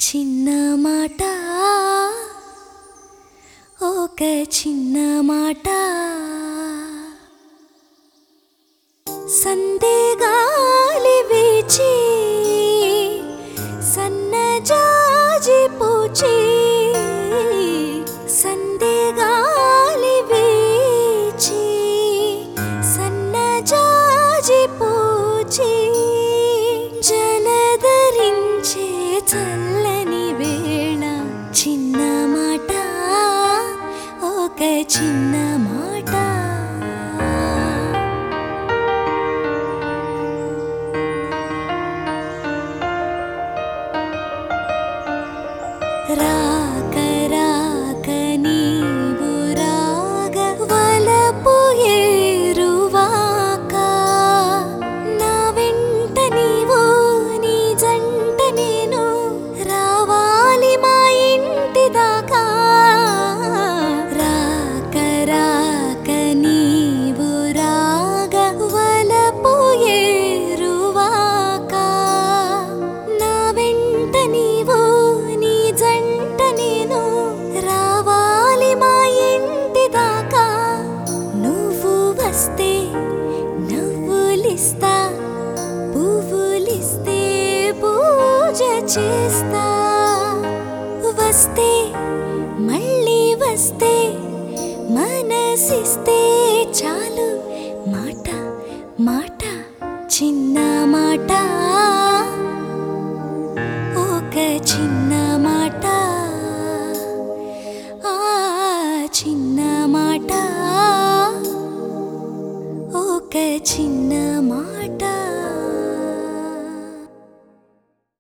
చిన్న మాట ఒక చిన్న మాట సందేగాలి వీచి సన్నజాజి పూచి సందేగాలి వీచి సన్నజాజి పూచి జలధరించే చల్లని వేళ చిన్న మాట ఒక చిన్న మాట రాక రాక నీవు రాగ వలపు ఏరువాక నా వెంట నీవు నీ జంట నేను రావాలి మా ఇంటి దాకా రాక రాక నీవు రాగ వలపు ఏరువాక నా వెంట నీవు నీ జంట నేను రావాలి మా ఇంటి దాకా నువ్వు వస్తే నవ్వులిస్తా పువ్వులిస్తే పూజ చేస్తా వస్తే మళ్ళీ వస్తే మనసిస్తే చాలు మాట మాట చిన్న మాట ఒక చిన్న